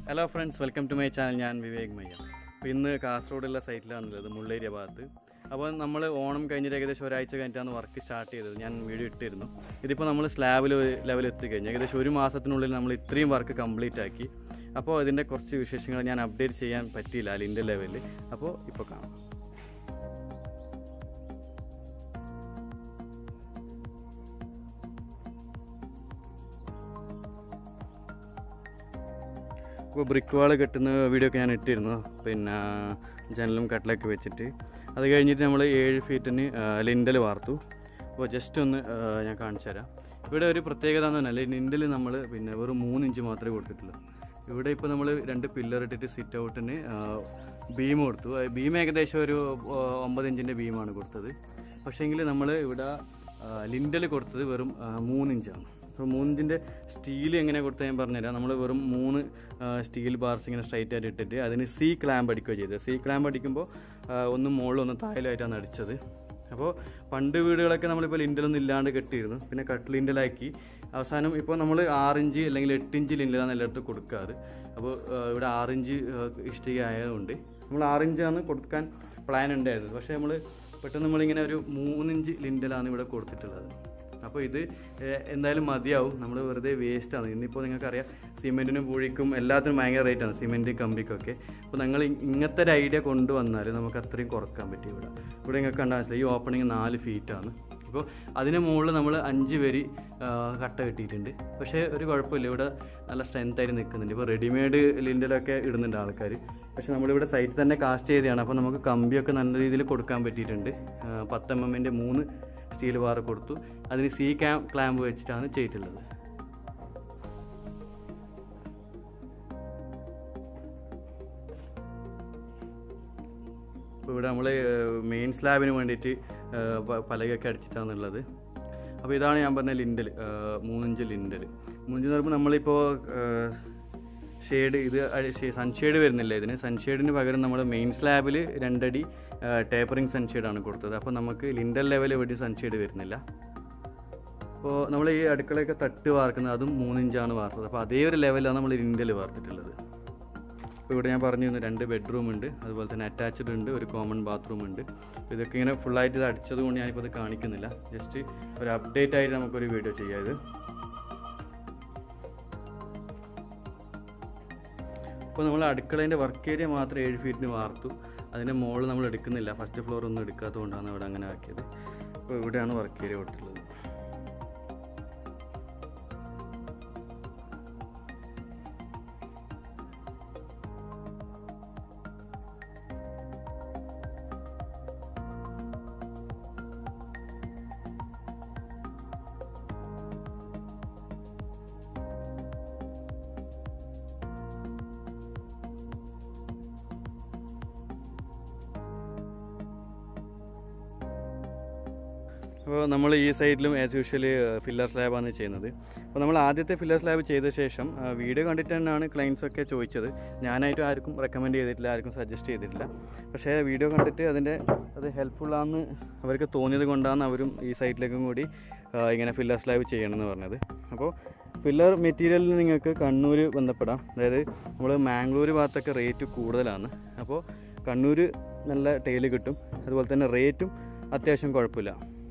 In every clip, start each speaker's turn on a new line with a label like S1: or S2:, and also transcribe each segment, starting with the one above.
S1: hello friends welcome to my channel ഞാൻ വിവേക് മയ്യ അപ്പോൾ ഇന്ന് കാസർഗോഡുള്ള സൈറ്റിലാണുള്ളത് മുള്ളേരിയ ഭാഗത്ത് അപ്പോൾ നമ്മൾ ഓണം കഴിഞ്ഞിട്ട് ഏകദേശം ഒരാഴ്ച കഴിഞ്ഞിട്ടാണ് വർക്ക് സ്റ്റാർട്ട് ചെയ്തത് ഞാൻ വീഡിയോ ഇട്ടിരുന്നു ഇതിപ്പോൾ നമ്മൾ സ്ലാബിൽ ലെവൽ എത്തിക്കഴിഞ്ഞു ഏകദേശം ഒരു മാസത്തിനുള്ളിൽ നമ്മൾ ഇത്രയും വർക്ക് കംപ്ലീറ്റ് ആക്കി അപ്പോൾ ഇതിൻ്റെ കുറച്ച് വിശേഷങ്ങൾ ഞാൻ അപ്ഡേറ്റ് ചെയ്യാൻ പറ്റിയില്ല അതിൻ്റെ ലെവലിൽ അപ്പോൾ ഇപ്പോൾ കാണാം ഇപ്പോൾ ബ്രിക്ക് വാൾ കെട്ടുന്ന വീഡിയോ ഒക്കെ ഞാൻ ഇട്ടിരുന്നു പിന്നെ ജനലും കട്ടിലൊക്കെ വെച്ചിട്ട് അത് കഴിഞ്ഞിട്ട് നമ്മൾ ഏഴ് ഫീറ്റിന് ലിൻഡൽ വാർത്തു അപ്പോൾ ജസ്റ്റ് ഒന്ന് ആ, ഞാൻ കാണിച്ചു തരാം ഇവിടെ ഒരു പ്രത്യേകത എന്ന് പറഞ്ഞാൽ ലിൻഡൽ നമ്മൾ പിന്നെ വെറും മൂന്ന് ഇഞ്ച് മാത്രമേ കൊടുത്തിട്ടുള്ളൂ ഇവിടെ ഇപ്പോൾ നമ്മൾ രണ്ട് പില്ലർ ഇട്ടിട്ട് സിറ്റ് ഔട്ടിന് ബീം കൊടുത്തു ബീം ഏകദേശം ഒരു ആ, ഒമ്പത് ഇഞ്ചിൻ്റെ ബീമാണ് കൊടുത്തത് പക്ഷേങ്കിൽ നമ്മൾ ഇവിടെ ലിൻഡൽ കൊടുത്തത് വെറും ആ, മൂന്ന് ഇഞ്ചാണ് അപ്പോൾ മൂന്നിൻ്റെ സ്റ്റീൽ എങ്ങനെ കൊടുത്താൽ ഞാൻ പറഞ്ഞുതരാം നമ്മൾ വെറും മൂന്ന് സ്റ്റീൽ ബാർസ് ഇങ്ങനെ സ്ട്രൈറ്റ് ആയിട്ട് ഇട്ടിട്ട് അതിന് സി ക്ലാമ്പ് അടിക്കുകയോ ചെയ്തത് സി ക്ലാമ്പ് അടിക്കുമ്പോൾ ഒന്ന് മുകളിൽ ഒന്ന് താഴെയായിട്ടാണ് അടിച്ചത് അപ്പോൾ പണ്ട് വീടുകളൊക്കെ നമ്മളിപ്പോൾ ലിൻഡലൊന്നും ഇല്ലാണ്ട് കെട്ടിയിരുന്നു പിന്നെ കട്ട് ലിൻഡലാക്കി അവസാനം ഇപ്പോൾ നമ്മൾ ആറിഞ്ച് അല്ലെങ്കിൽ എട്ടിഞ്ച് ലിൻഡലാണ് എല്ലായിടത്തും കൊടുക്കാറ് അപ്പോൾ ഇവിടെ ആറിഞ്ച് ഇഷ്ടിക ആയതുകൊണ്ട് നമ്മൾ ആറിഞ്ചാണ് കൊടുക്കാൻ പ്ലാൻ ഉണ്ടായിരുന്നത് പക്ഷേ നമ്മൾ പെട്ടെന്ന് നമ്മളിങ്ങനെ ഒരു മൂന്നിഞ്ച് ലിൻഡലാണ് ഇവിടെ കൊടുത്തിട്ടുള്ളത് അപ്പോൾ ഇത് ഏഹ്, എന്തായാലും മതിയാവും നമ്മൾ വെറുതെ വേസ്റ്റാണ് ഇന്നിപ്പോൾ നിങ്ങൾക്കറിയാം സിമെൻറ്റിനും പൂഴിക്കും എല്ലാത്തിനും ഭയങ്കര റേറ്റാണ് സിമെൻറ്റ് കമ്പിക്കൊക്കെ അപ്പോൾ നിങ്ങൾ ഇ- ഇങ്ങനത്തെ ഒരു ഐഡിയ കൊണ്ടുവന്നാൽ നമുക്ക് അത്രയും കുറക്കാൻ പറ്റും ഇവിടെ ഇവിടെ നിങ്ങൾക്ക് കണ്ടാൽ മനസ്സിലായി ഈ ഓപ്പണിങ് നാല് ഫീറ്റാണ് അപ്പോൾ അതിന് മുകളിൽ നമ്മൾ അഞ്ച് വരി ആ, കട്ട കെട്ടിയിട്ടുണ്ട് പക്ഷേ ഒരു കുഴപ്പമില്ല ഇവിടെ നല്ല സ്ട്രെങ്ത് ആയിട്ട് നിൽക്കുന്നുണ്ട് ഇപ്പോൾ റെഡിമെയ്ഡ് ലിൻഡലൊക്കെ ഇടുന്നുണ്ട് ആൾക്കാർ പക്ഷേ നമ്മളിവിടെ സൈറ്റിൽ തന്നെ കാസ്റ്റ് ചെയ്തതാണ് അപ്പോൾ നമുക്ക് കമ്പിയൊക്കെ നല്ല രീതിയിൽ കൊടുക്കാൻ പറ്റിയിട്ടുണ്ട് ആ, പത്ത് എം എമ്മിൻ്റെ മൂന്ന് സ്റ്റീൽ ബാർ കൊടുത്തു അതിന് സി ക്യാം ക്ലാമ്പ് വെച്ചിട്ടാണ് ചെയ്തിട്ടുള്ളത് ഇപ്പോൾ ഇവിടെ നമ്മൾ മെയിൻ സ്ലാബിന് വേണ്ടിയിട്ട് ഏഹ്, പ- പലകയൊക്കെ അടിച്ചിട്ടാണുള്ളത് അപ്പോൾ ഇതാണ് ഞാൻ പറഞ്ഞ ലിൻഡൽ മൂന്നിഞ്ച് ലിൻഡൽ മൂന്നിഞ്ച് എന്ന് പറയുമ്പോൾ നമ്മളിപ്പോൾ ഷെയ്ഡ് ഇത് സൺഷെയ്ഡ് വരുന്നില്ല ഇതിന് സൺഷെയ്ഡിന് പകരം നമ്മൾ മെയിൻ സ്ലാബിൽ രണ്ടടി ടേപ്പറിങ് സൺഷെയ്ഡാണ് കൊടുത്തത് അപ്പോൾ നമുക്ക് ലിൻഡൽ ലെവൽ എവിടെ സൺഷെയ്ഡ് വരുന്നില്ല അപ്പോൾ നമ്മൾ ഈ അടുക്കളയൊക്കെ തട്ട് വാർക്കുന്നത് അതും മൂന്നിഞ്ചാണ് വാർത്തത് അപ്പോൾ അതേ ഒരു ലെവലാണ് നമ്മൾ ലിൻഡൽ വാർത്തിട്ടുള്ളത് ഇപ്പോൾ ഇവിടെ ഞാൻ പറഞ്ഞിരുന്നു രണ്ട് ബെഡ്റൂം ഉണ്ട് അതുപോലെ തന്നെ അറ്റാച്ച്ഡ് ഉണ്ട് ഒരു കോമൺ ബാത്റൂം ഉണ്ട് അപ്പോൾ ഇതൊക്കെ ഇങ്ങനെ ഫുള്ളായിട്ട് ഇത് അടിച്ചത് കൊണ്ട് ഞാനിപ്പോൾ ഇത് കാണിക്കുന്നില്ല ജസ്റ്റ് ഒരു അപ്ഡേറ്റ് ആയിട്ട് നമുക്കൊരു വീഡിയോ ചെയ്യാം ഇത് അപ്പോൾ നമ്മൾ അടുക്കളേൻ്റെ വർക്ക് ഏരിയ മാത്രം ഏഴ് ഫീറ്റിന് വാർത്തു അതിൻ്റെ മുകളിൽ നമ്മൾ എടുക്കുന്നില്ല ഫസ്റ്റ് ഫ്ലോർ ഒന്നും എടുക്കാത്തതുകൊണ്ടാണ് ഇവിടെ അങ്ങനെ ആക്കിയത് അപ്പോൾ ഇവിടെയാണ് വർക്ക് ഏരിയ കൊടുത്തിട്ടുള്ളത് അപ്പോൾ നമ്മൾ ഈ സൈഡിലും ആസ് യൂഷ്വൽ ഫില്ലർ സ്ലാബാണ് ചെയ്യുന്നത് അപ്പോൾ നമ്മൾ ആദ്യത്തെ ഫില്ലർ സ്ലാബ് ചെയ്ത ശേഷം ആ, വീഡിയോ കണ്ടിട്ട് തന്നെയാണ് ക്ലയൻസ് ഒക്കെ ചോദിച്ചത് ഞാനായിട്ട് ആർക്കും റെക്കമെൻഡ് ചെയ്തിട്ടില്ല ആർക്കും സജസ്റ്റ് ചെയ്തിട്ടില്ല പക്ഷേ വീഡിയോ കണ്ടിട്ട് അതിൻ്റെ അത് ഹെൽപ്ഫുള്ളാന്ന് അവർക്ക് തോന്നിയത് കൊണ്ടാണ് അവരും ഈ സൈറ്റിലേക്കും കൂടി ആ, ഇങ്ങനെ ഫില്ലർ സ്ലാബ് ചെയ്യണമെന്ന് പറഞ്ഞത് അപ്പോൾ ഫില്ലർ മെറ്റീരിയലിന് നിങ്ങൾക്ക് കണ്ണൂർ ബന്ധപ്പെടാം അതായത് നമ്മൾ മാംഗ്ലൂർ ഭാഗത്തൊക്കെ റേറ്റ് കൂടുതലാണ് അപ്പോൾ കണ്ണൂർ നല്ല ടൈല് കിട്ടും അതുപോലെ തന്നെ റേറ്റും അത്യാവശ്യം കുഴപ്പമില്ല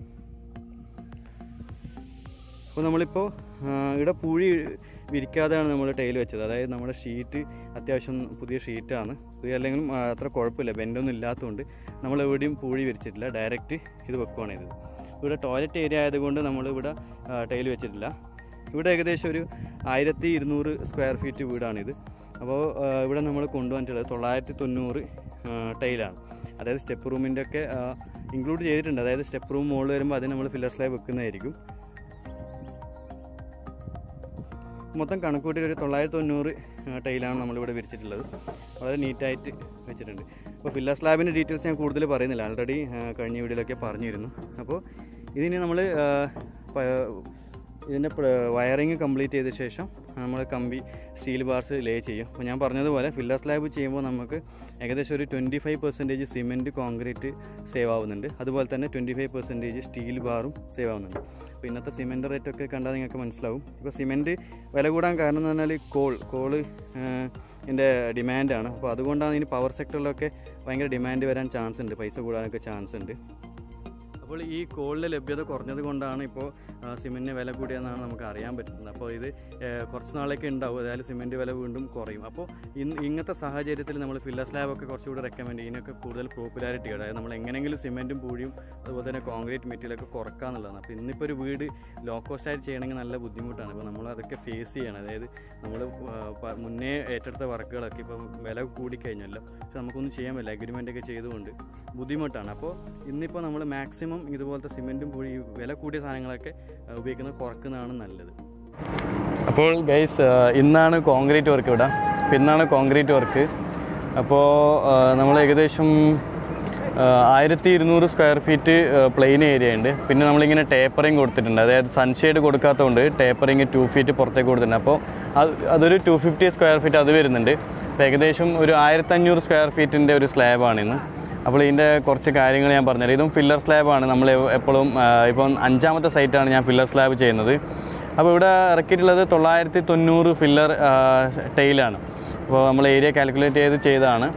S1: അപ്പോൾ നമ്മളിപ്പോൾ ആ, ഇവിടെ പൂഴി വിരിക്കാതെയാണ് നമ്മൾ ടൈൽ വെച്ചത് അതായത് നമ്മുടെ ഷീറ്റ് അത്യാവശ്യം പുതിയ ഷീറ്റാണ് പുതിയ അല്ലെങ്കിലും ആ, അത്ര കുഴപ്പമില്ല ബെൻഡൊന്നും ഇല്ലാത്തതുകൊണ്ട് നമ്മൾ എവിടെയും പൂഴി വിരിച്ചിട്ടില്ല ഡയറക്റ്റ് ഇത് വെക്കുകയാണ് ചെയ്തത് ഇവിടെ ടോയ്ലറ്റ് ഏരിയ ആയതുകൊണ്ട് നമ്മളിവിടെ ടൈൽ വെച്ചിട്ടില്ല ഇവിടെ ഏകദേശം ഒരു ആയിരത്തി ഇരുന്നൂറ് സ്ക്വയർ ഫീറ്റ് വീടാണിത് അപ്പോൾ ആ, ഇവിടെ നമ്മൾ കൊണ്ടുവന്നിട്ടുള്ളത് തൊള്ളായിരത്തി തൊണ്ണൂറ് ടൈലാണ് അതായത് സ്റ്റെപ്പ് റൂമിൻ്റെ ഒക്കെ ഇൻക്ലൂഡ് ചെയ്തിട്ടുണ്ട് അതായത് സ്റ്റെപ്പ് റൂം മുകളിൽ വരുമ്പോൾ അതിന് നമ്മൾ ഫില്ലർ സ്ലാബ് വെക്കുന്നതായിരിക്കും മൊത്തം കണക്കൂട്ടി ഒരു തൊള്ളായിരത്തി തൊണ്ണൂറ് ടൈലാണ് നമ്മളിവിടെ വിരിച്ചിട്ടുള്ളത് വളരെ നീറ്റായിട്ട് വെച്ചിട്ടുണ്ട് അപ്പോൾ ഫില്ലർ സ്ലാബിൻ്റെ ഡീറ്റെയിൽസ് ഞാൻ കൂടുതൽ പറയുന്നില്ല ആൾറെഡി കഴിഞ്ഞ വീഡിയോയിലൊക്കെ പറഞ്ഞിരുന്നു അപ്പോൾ ഇതിന് നമ്മൾ ഇതിൻ്റെ വയറിങ് കംപ്ലീറ്റ് ചെയ്ത ശേഷം നമ്മൾ കമ്പി സ്റ്റീൽ ബാർസ് ലേ ചെയ്യും അപ്പോൾ ഞാൻ പറഞ്ഞതുപോലെ ഫില്ലർ സ്ലാബ് ചെയ്യുമ്പോൾ നമുക്ക് ഏകദേശം ഒരു twenty five percentage cement concrete save ആവുന്നുണ്ട് അതുപോലെ തന്നെ ട്വൻറ്റി ഫൈവ് പെർസെൻറ്റേജ് സ്റ്റീൽ ബാറും സേവ് ആവുന്നുണ്ട് അപ്പോൾ ഇന്നത്തെ സിമെൻറ്റ് റേറ്റ് ഒക്കെ കണ്ടാൽ നിങ്ങൾക്ക് മനസ്സിലാവും ഇപ്പോൾ സിമെൻറ്റ് വില കൂടാൻ കാരണം എന്ന് പറഞ്ഞാൽ കോൾ കോള് ഇതിൻ്റെ ഡിമാൻഡാണ് അപ്പോൾ അതുകൊണ്ടാണ് ഇതിന് പവർ സെക്ടറിലൊക്കെ ഭയങ്കര ഡിമാൻഡ് വരാൻ ചാൻസ് ഉണ്ട് പൈസ കൂടാനൊക്കെ ചാൻസ് ഉണ്ട് അപ്പോൾ ഈ കോളിൻ്റെ ലഭ്യത കുറഞ്ഞത് കൊണ്ടാണ് ഇപ്പോൾ സിമെൻറ്റിന് വില കൂടിയെന്നാണ് നമുക്ക് അറിയാൻ പറ്റുന്നത് അപ്പോൾ ഇത് ഏഹ്, കുറച്ച് നാളേക്ക് ഉണ്ടാവും അതായത് സിമെൻറ്റ് വില വീണ്ടും കുറയും അപ്പോൾ ഇന്ന് ഇങ്ങനത്തെ സാഹചര്യത്തിൽ നമ്മൾ ഫില്ലർ സ്ലാബൊക്കെ കുറച്ചുകൂടി റെക്കമെൻഡ് ഇതിനൊക്കെ കൂടുതൽ പോപ്പുലാരിറ്റി അതായത് നമ്മൾ എങ്ങനെയെങ്കിലും സിമെൻറ്റും പൂഴിയും അതുപോലെ തന്നെ കോൺക്രീറ്റ് മെറ്റീരിയലൊക്കെ കുറക്കാന്നുള്ളതാണ് അപ്പോൾ ഇന്നിപ്പോൾ ഒരു വീട് ലോ കോസ്റ്റ് ആയിട്ട് ചെയ്യണമെങ്കിൽ നല്ല ബുദ്ധിമുട്ടാണ് അപ്പോൾ നമ്മൾ അതൊക്കെ ഫേസ് ചെയ്യണം അതായത് നമ്മൾ മുന്നേ ഏറ്റെടുത്ത വർക്കുകളൊക്കെ ഇപ്പം വില കൂടിക്കഴിഞ്ഞല്ലോ പക്ഷെ നമുക്കൊന്നും ചെയ്യാൻ പറ്റില്ല അഗ്രിമെൻ്റ് ഒക്കെ ചെയ്തുകൊണ്ട് ബുദ്ധിമുട്ടാണ് അപ്പോൾ ഇന്നിപ്പോൾ നമ്മൾ മാക്സിമം ഇതുപോലത്തെ സിമെൻറ്റും പൂഴി വില കൂടിയ സാധനങ്ങളൊക്കെ ആ, ഉപയോഗിക്കുന്നത് കുറക്കുന്നതാണ് നല്ലത് അപ്പോൾ ഗൈസ് ഇന്നാണ് കോൺക്രീറ്റ് വർക്ക് ഇവിടെ അപ്പോൾ ഇന്നാണ് കോൺക്രീറ്റ് വർക്ക് അപ്പോൾ നമ്മൾ ഏകദേശം ആയിരത്തി ഇരുന്നൂറ് സ്ക്വയർ ഫീറ്റ് പ്ലെയിൻ ഏരിയ ഉണ്ട് പിന്നെ നമ്മളിങ്ങനെ ടേപ്പറിങ് കൊടുത്തിട്ടുണ്ട് അതായത് സൺഷെയ്ഡ് കൊടുക്കാത്തതുകൊണ്ട് ടേപ്പറിങ് ടു ഫീറ്റ് പുറത്തേക്ക് കൊടുത്തിട്ടുണ്ട് അപ്പോൾ അത് അതൊരു ടു ഫിഫ്റ്റി സ്ക്വയർ ഫീറ്റ് അത് വരുന്നുണ്ട് അപ്പോൾ ഏകദേശം ഒരു ആയിരത്തഞ്ഞൂറ് സ്ക്വയർ ഫീറ്റിൻ്റെ ഒരു സ്ലാബാണ് ഇന്ന് അപ്പോൾ ഇതിൻ്റെ കുറച്ച് കാര്യങ്ങൾ ഞാൻ പറഞ്ഞുതരാം ഇതും ഫില്ലർ സ്ലാബാണ് നമ്മൾ എപ്പോഴും ഇപ്പം അഞ്ചാമത്തെ സൈറ്റാണ് ഞാൻ ഫില്ലർ സ്ലാബ് ചെയ്യുന്നത് അപ്പോൾ ഇവിടെ ഇറക്കിയിട്ടുള്ളത് തൊള്ളായിരത്തി തൊണ്ണൂറ് ഫില്ലർ ടൈലാണ് അപ്പോൾ നമ്മൾ ഏരിയ കാൽക്കുലേറ്റ് ചെയ്ത് ചെയ്തതാണ്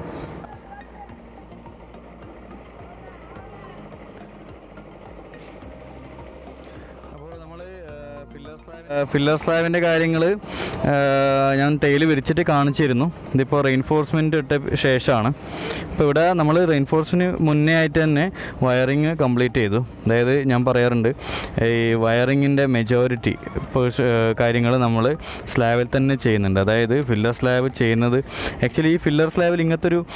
S1: അപ്പോൾ നമ്മൾ ഫില്ലർ സ്ലാബിൻ്റെ കാര്യങ്ങൾ ഞാൻ ടൈല് വിരിച്ചിട്ട് കാണിച്ചിരുന്നു ഇതിപ്പോൾ റെയിൻഫോഴ്സ്മെൻറ്റ് ഇട്ട ശേഷമാണ് ഇപ്പോൾ ഇവിടെ നമ്മൾ റെയിൻഫോഴ്സിന് മുന്നേ ആയിട്ട് തന്നെ വയറിങ് കംപ്ലീറ്റ് ചെയ്തു അതായത് ഞാൻ പറയാറുണ്ട് ഈ വയറിങ്ങിൻ്റെ മെജോറിറ്റി കാര്യങ്ങൾ നമ്മൾ സ്ലാബിൽ തന്നെ ചെയ്യുന്നുണ്ട് അതായത് ഫില്ലർ സ്ലാബ് ചെയ്യുന്നത് ആക്ച്വലി ഈ ഫില്ലർ സ്ലാബിൽ ഇങ്ങനത്തെ ഒരു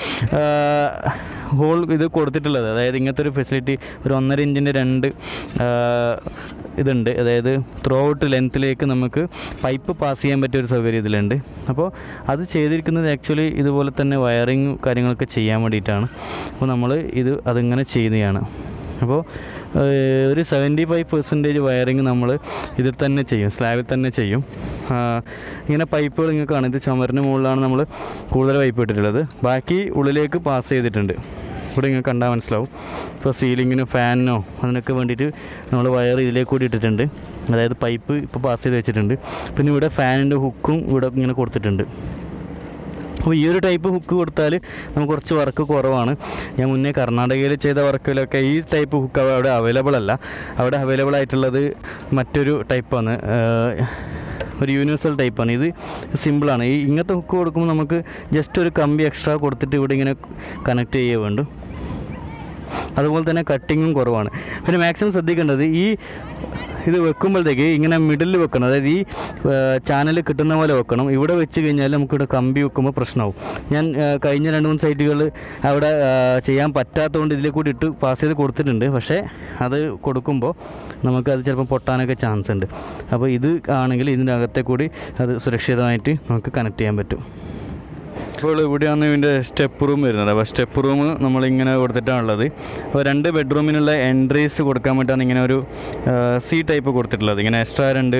S1: ഹോൾ ഇത് കൊടുത്തിട്ടുള്ളത് അതായത് ഇങ്ങനത്തെ ഒരു ഫെസിലിറ്റി ഒരു ഒന്നര ഇഞ്ചിൻ്റെ രണ്ട് ആ, ഇതുണ്ട് അതായത് ത്രൂ ഔട്ട് ലെങ്ത്തിലേക്ക് നമുക്ക് പൈപ്പ് പാസ് ചെയ്യാൻ പറ്റിയ ഒരു സൗകര്യം ഇതിലുണ്ട് അപ്പോൾ അത് ചെയ്തിരിക്കുന്നത് ആക്ച്വലി ഇതുപോലെ തന്നെ വയറിങ് കാര്യങ്ങളൊക്കെ ചെയ്യാൻ വേണ്ടിയിട്ടാണ് അപ്പോൾ നമ്മൾ ഇത് അതിങ്ങനെ ചെയ്യുന്നതാണ് അപ്പോൾ ഏഹ്, ഒരു സെവൻറ്റി ഫൈവ് പെർസെൻറ്റേജ് വയറിങ് നമ്മൾ ഇതിൽ തന്നെ ചെയ്യും സ്ലാബിൽ തന്നെ ചെയ്യും ആ, ഇങ്ങനെ പൈപ്പുകൾ നിങ്ങൾക്ക് കാണാം ഇത് ചുമരിന് മുകളിലാണ് നമ്മൾ കൂടുതൽ പൈപ്പ് ഇട്ടിട്ടുള്ളത് ബാക്കി ഉള്ളിലേക്ക് പാസ് ചെയ്തിട്ടുണ്ട് ഇവിടെ ഇങ്ങനെ കണ്ടാൽ മനസ്സിലാവും ഇപ്പോൾ സീലിങ്ങിനും ഫാനിനോ അതിനൊക്കെ വേണ്ടിയിട്ട് നമ്മൾ വയർ ഇതിലേക്ക് കൂടി ഇട്ടിട്ടുണ്ട് അതായത് പൈപ്പ് ഇപ്പോൾ പാസ് ചെയ്ത് വെച്ചിട്ടുണ്ട് പിന്നെ ഇവിടെ ഫാനിൻ്റെ ഹുക്കും ഇവിടെ ഇങ്ങനെ കൊടുത്തിട്ടുണ്ട് അപ്പോൾ ഈ ഒരു ടൈപ്പ് ഹുക്ക് കൊടുത്താൽ നമുക്ക് കുറച്ച് വർക്ക് കുറവാണ് ഞാൻ മുന്നേ കർണാടകയിൽ ചെയ്ത വർക്കിലൊക്കെ ഈ ടൈപ്പ് ഹുക്ക് അവിടെ അവൈലബിൾ അല്ല അവിടെ അവൈലബിൾ ആയിട്ടുള്ളത് മറ്റൊരു ടൈപ്പാണ് ഒരു യൂണിവേഴ്സൽ ടൈപ്പാണ് ഇത് സിമ്പിളാണ് ഈ ഇങ്ങനത്തെ ഹുക്ക് കൊടുക്കുമ്പോൾ നമുക്ക് ജസ്റ്റ് ഒരു കമ്പി എക്സ്ട്രാ കൊടുത്തിട്ട് ഇവിടെ ഇങ്ങനെ കണക്ട് ചെയ്യുക വേണ്ടു അതുപോലെ തന്നെ കട്ടിങ്ങും കുറവാണ് പിന്നെ മാക്സിമം ശ്രദ്ധിക്കേണ്ടത് ഈ ഇത് വെക്കുമ്പോഴത്തേക്ക് ഇങ്ങനെ മിഡിൽ വെക്കണം അതായത് ഈ ചാനൽ കിട്ടുന്ന പോലെ വെക്കണം ഇവിടെ വെച്ച് കഴിഞ്ഞാൽ നമുക്കിവിടെ കമ്പി വെക്കുമ്പോൾ പ്രശ്നമാവും ഞാൻ ആ, കഴിഞ്ഞ രണ്ട് മൂന്ന് സൈറ്റുകൾ അവിടെ ആ, ചെയ്യാൻ പറ്റാത്തതുകൊണ്ട് ഇതിലെ കൂടി ഇട്ട് പാസ് ചെയ്ത് കൊടുത്തിട്ടുണ്ട് പക്ഷേ അത് കൊടുക്കുമ്പോൾ നമുക്കത് ചിലപ്പോൾ പൊട്ടാനൊക്കെ ചാൻസ് ഉണ്ട് അപ്പോൾ ഇത് ആണെങ്കിൽ ഇതിൻ്റെ അകത്തെ കൂടി അത് സുരക്ഷിതമായിട്ട് നമുക്ക് കണക്ട് ചെയ്യാൻ പറ്റും ഇപ്പോൾ ഇവിടെയാണ് ഇതിൻ്റെ സ്റ്റെപ്പ് റൂം വരുന്നത് അപ്പോൾ സ്റ്റെപ്പ് റൂം നമ്മളിങ്ങനെ കൊടുത്തിട്ടാണുള്ളത് അപ്പോൾ രണ്ട് ബെഡ്റൂമിനുള്ള എൻട്രീസ് കൊടുക്കാൻ വേണ്ടിയിട്ടാണ് ഇങ്ങനെ ഒരു സി ടൈപ്പ് കൊടുത്തിട്ടുള്ളത് ഇങ്ങനെ എക്സ്ട്രാ രണ്ട്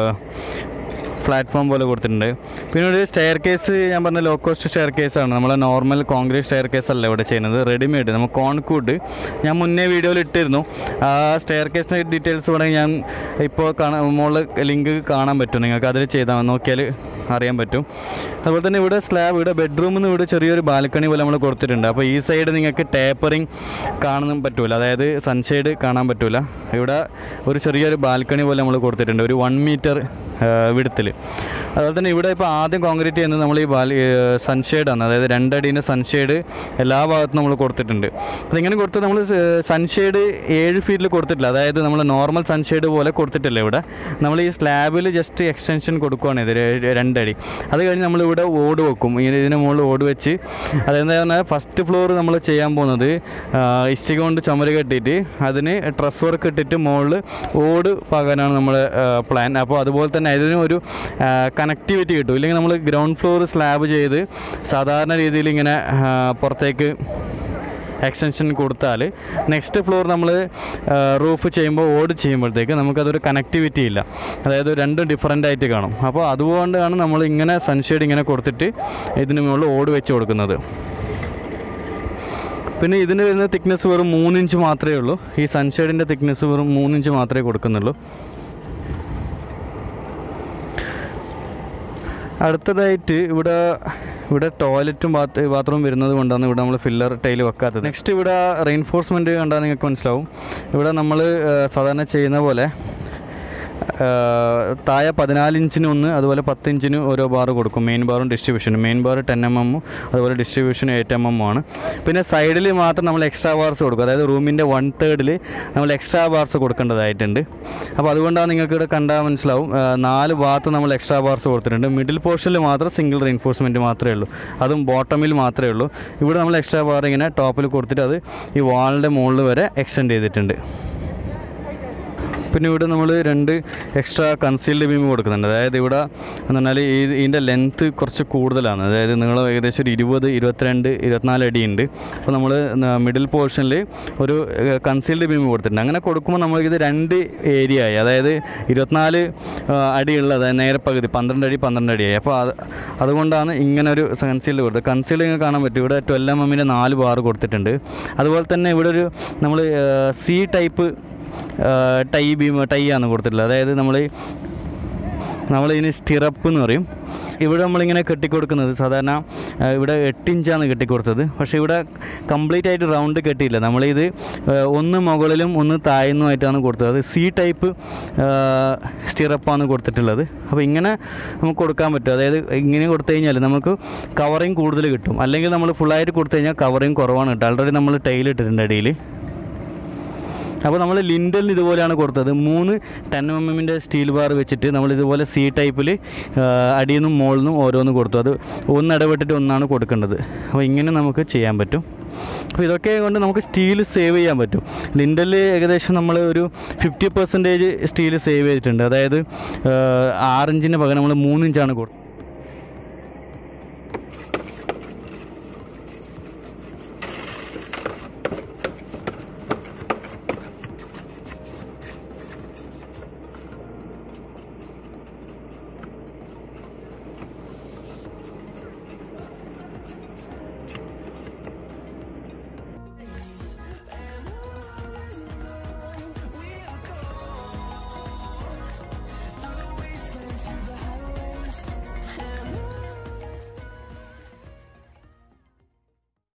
S1: പ്ലാറ്റ്ഫോം പോലെ കൊടുത്തിട്ടുണ്ട് പിന്നെ ഒരു സ്റ്റെയർ കേസ് ഞാൻ പറഞ്ഞ ലോ കോസ്റ്റ് സ്റ്റെയർ കേസാണ് നമ്മൾ നോർമൽ കോൺക്രീറ്റ് സ്റ്റെയർ കേസ് അല്ല ഇവിടെ ചെയ്യുന്നത് റെഡിമെയ്ഡ് നമ്മൾ കോൺക്കൂട്ട് ഞാൻ മുന്നേ വീഡിയോയിൽ ഇട്ടിരുന്നു ആ സ്റ്റെയർ കേസിൻ്റെ ഡീറ്റെയിൽസ് വേണമെങ്കിൽ ഞാൻ ഇപ്പോൾ കാണാൻ മുകളിൽ ലിങ്ക് കാണാൻ പറ്റും നിങ്ങൾക്ക് അതിൽ ചെയ്താൽ നോക്കിയാൽ അറിയാൻ പറ്റും അതുപോലെ തന്നെ ഇവിടെ സ്ലാബ് ഇവിടെ ബെഡ്റൂമിൽ നിന്ന് ഇവിടെ ചെറിയൊരു ബാൽക്കണി പോലെ നമ്മൾ കൊടുത്തിട്ടുണ്ട് അപ്പോൾ ഈ സൈഡ് നിങ്ങൾക്ക് ടേപ്പറിങ് കാണാൻ പറ്റൂല അതായത് സൺഷെയ്ഡ് കാണാൻ പറ്റൂല ഇവിടെ ഒരു ചെറിയൊരു ബാൽക്കണി പോലെ നമ്മൾ കൊടുത്തിട്ടുണ്ട് ഒരു വൺ മീറ്റർ വിടത്തിൽ അതുപോലെ തന്നെ ഇവിടെ ഇപ്പോൾ ആദ്യം കോൺക്രീറ്റ് ചെയ്യുന്നത് നമ്മൾ ഈ ബാൽ സൺഷെയ്ഡാണ് അതായത് രണ്ടടീൻ്റെ സൺഷെയ്ഡ് എല്ലാ ഭാഗത്തും നമ്മൾ കൊടുത്തിട്ടുണ്ട് അതിങ്ങനെ കൊടുത്ത് നമ്മൾ സൺഷെയ്ഡ് ഏഴ് ഫീറ്റിൽ കൊടുത്തിട്ടില്ല അതായത് നമ്മൾ നോർമൽ സൺഷെയ്ഡ് പോലെ കൊടുത്തിട്ടില്ല ഇവിടെ നമ്മൾ ഈ സ്ലാബിൽ ജസ്റ്റ് എക്സ്റ്റൻഷൻ കൊടുക്കുകയാണ് ഇത് ര- രണ്ടടി അത് കഴിഞ്ഞ് നമ്മളിവിടെ ഓട് വെക്കും ഈ ഇതിന് മുകളിൽ ഓട് വെച്ച് അതെന്താ പറഞ്ഞാൽ ഫസ്റ്റ് ഫ്ലോർ നമ്മൾ ചെയ്യാൻ പോകുന്നത് ആ, ഇഷ്ടിക കൊണ്ട് ചുമര് കെട്ടിയിട്ട് അതിന് ട്രസ് വർക്ക് ഇട്ടിട്ട് മുകളിൽ ഓട് പകരാനാണ് നമ്മുടെ പ്ലാൻ അപ്പോൾ അതുപോലെ തന്നെ ഇതിന് ഒരു കണക്ടിവിറ്റി കിട്ടും ഇല്ലെങ്കിൽ നമ്മൾ ഗ്രൗണ്ട് ഫ്ലോർ സ്ലാബ് ചെയ്ത് സാധാരണ രീതിയിൽ ഇങ്ങനെ ആ, പുറത്തേക്ക് എക്സ്റ്റൻഷൻ കൊടുത്താൽ നെക്സ്റ്റ് ഫ്ലോർ നമ്മൾ റൂഫ് ചെയ്യുമ്പോൾ ഓട് ചെയ്യുമ്പോഴത്തേക്ക് നമുക്കതൊരു കണക്ടിവിറ്റി ഇല്ല അതായത് രണ്ടും ഡിഫറൻ്റ് ആയിട്ട് കാണും അപ്പോൾ അതുകൊണ്ടാണ് നമ്മൾ ഇങ്ങനെ സൺഷെയ്ഡ് ഇങ്ങനെ കൊടുത്തിട്ട് ഇതിന് മുകളിൽ ഓട് വെച്ച് കൊടുക്കുന്നത് പിന്നെ ഇതിന് വരുന്ന തിക്നെസ് വെറും മൂന്നിഞ്ച് മാത്രമേ ഉള്ളൂ ഈ സൺഷെയ്ഡിൻ്റെ തിക്നെസ് വെറും മൂന്നിഞ്ച് മാത്രമേ കൊടുക്കുന്നുള്ളൂ അടുത്തതായിട്ട് ഇവിടെ ഇവിടെ ടോയ്ലറ്റും ബാത്ത് ബാത്റൂം വരുന്നത് കൊണ്ടാണ് ഇവിടെ നമ്മൾ ഫില്ലർ ടൈൽ വെക്കാത്തത് നെക്സ്റ്റ് ഇവിടെ റെയിൻഫോഴ്സ്മെൻറ്റ് കണ്ടാൽ നിങ്ങൾക്ക് മനസ്സിലാവും ഇവിടെ നമ്മൾ സാധാരണ ചെയ്യുന്ന പോലെ ആ, താഴെ പതിനാല് ഇഞ്ചിന് ഒന്ന് അതുപോലെ പത്ത് ഇഞ്ചിന് ഓരോ ബാർ കൊടുക്കും മെയിൻ ബാറും ഡിസ്ട്രിബ്യൂഷനും മെയിൻ ബാർ ടെൻ എം എമ്മും അതുപോലെ ഡിസ്ട്രിബ്യൂഷൻ എയ്റ്റ് എം എം ആണ് പിന്നെ സൈഡിൽ മാത്രം നമ്മൾ എക്സ്ട്രാ ബാർസ് കൊടുക്കും അതായത് റൂമിൻ്റെ വൺ തേർഡിൽ നമ്മൾ എക്സ്ട്രാ ബാർസ് കൊടുക്കേണ്ടതായിട്ടുണ്ട് അപ്പോൾ അതുകൊണ്ടാണ് നിങ്ങൾക്ക് ഇവിടെ കണ്ടാൽ മനസ്സിലാവും ആ, നാല് ഭാഗത്ത് നമ്മൾ എക്സ്ട്രാ ബാർസ് കൊടുത്തിട്ടുണ്ട് മിഡിൽ പോർഷനിൽ മാത്രം സിംഗിൾ റെയിൻഫോഴ്സ്മെൻറ്റ് മാത്രമേ ഉള്ളൂ അതും ബോട്ടമിൽ മാത്രമേ ഉള്ളൂ ഇവിടെ നമ്മൾ എക്സ്ട്രാ ബാർ ഇങ്ങനെ ടോപ്പിൽ കൊടുത്തിട്ട് അത് ഈ വാളിൻ്റെ മുകളിൽ വരെ എക്സ്റ്റെൻഡ് ചെയ്തിട്ടുണ്ട് പിന്നെ ഇവിടെ നമ്മൾ രണ്ട് എക്സ്ട്രാ കൺസീൽഡ് ബീം കൊടുക്കുന്നുണ്ട് അതായത് ഇവിടെ എന്ന് പറഞ്ഞാൽ ഈ ഇതിൻ്റെ ലെങ്ത്ത് കുറച്ച് കൂടുതലാണ് അതായത് നീളം ഏകദേശം ഒരു ഇരുപത് ഇരുപത്തിരണ്ട് ഇരുപത്തിനാല് അടി ഉണ്ട് അപ്പോൾ നമ്മൾ മിഡിൽ പോർഷനിൽ ഒരു കൺസീൽഡ് ബീം കൊടുത്തിട്ടുണ്ട് അങ്ങനെ കൊടുക്കുമ്പോൾ നമ്മൾക്കിത് രണ്ട് ഏരിയ ആയി അതായത് ഇരുപത്തിനാല് അടിയുള്ള അതായത് നേരെ പകുതി പന്ത്രണ്ട് അടി പന്ത്രണ്ട് അടിയായി അപ്പോൾ അത് അതുകൊണ്ടാണ് ഇങ്ങനെ ഒരു കൺസീൽഡ് കൊടുത്തത് കൺസീൽഡ് നിങ്ങൾക്ക് കാണാൻ പറ്റും ഇവിടെ ട്വൽവ് എം എമ്മിൻ്റെ നാല് ബാർ കൊടുത്തിട്ടുണ്ട് അതുപോലെ തന്നെ ഇവിടെ ഒരു നമ്മൾ C type tie beam tie ആണ് കൊടുത്തിട്ടുള്ളത് അതായത് നമ്മൾ നമ്മൾ ഇതിന് സ്റ്റിറപ്പ് എന്ന് പറയും ഇവിടെ നമ്മളിങ്ങനെ കെട്ടിക്കൊടുക്കുന്നത് സാധാരണ ആ, ഇവിടെ എട്ട് ഇഞ്ചാണ് കെട്ടിക്കൊടുത്തത് പക്ഷേ ഇവിടെ കംപ്ലീറ്റ് ആയിട്ട് റൗണ്ട് കെട്ടിയില്ല നമ്മളിത് ആ, ഒന്ന് മുകളിലും ഒന്ന് താഴ്ന്നുമായിട്ടാണ് കൊടുത്തത് അത് സി ടൈപ്പ് സ്റ്റിറപ്പാണ് കൊടുത്തിട്ടുള്ളത് അപ്പോൾ ഇങ്ങനെ നമുക്ക് കൊടുക്കാൻ പറ്റും അതായത് ഇങ്ങനെ കൊടുത്തു കഴിഞ്ഞാൽ നമുക്ക് കവറിങ് കൂടുതൽ കിട്ടും അല്ലെങ്കിൽ നമ്മൾ ഫുള്ളായിട്ട് കൊടുത്തു കഴിഞ്ഞാൽ കവറിങ് കുറവാണ് കിട്ടുക ആൾറെഡി നമ്മൾ ടൈൽ ഇട്ടിട്ടുണ്ട് അടിയിൽ അപ്പോൾ നമ്മൾ ലിൻഡലിന് ഇതുപോലെയാണ് കൊടുത്തത് മൂന്ന് ടെൻ എം എമ്മിൻ്റെ സ്റ്റീൽ ബാർ വെച്ചിട്ട് നമ്മൾ ഇതുപോലെ സി ടൈപ്പിൽ അടിയിൽ നിന്നും മുകളിൽ നിന്നും ഓരോന്ന് കൊടുത്തു അത് ഒന്ന് ഇടപെട്ടിട്ട് ഒന്നാണ് കൊടുക്കേണ്ടത് അപ്പോൾ ഇങ്ങനെ നമുക്ക് ചെയ്യാൻ പറ്റും അപ്പോൾ ഇതൊക്കെ കൊണ്ട് നമുക്ക് സ്റ്റീൽ സേവ് ചെയ്യാൻ പറ്റും ലിൻഡലിൽ ഏകദേശം നമ്മൾ ഒരു ഫിഫ്റ്റി പെർസെൻറ്റേജ് സ്റ്റീൽ സേവ് ചെയ്തിട്ടുണ്ട് അതായത് ആറിഞ്ചിന് പകരം നമ്മൾ മൂന്നിഞ്ചാണ് കൊടുത്തത്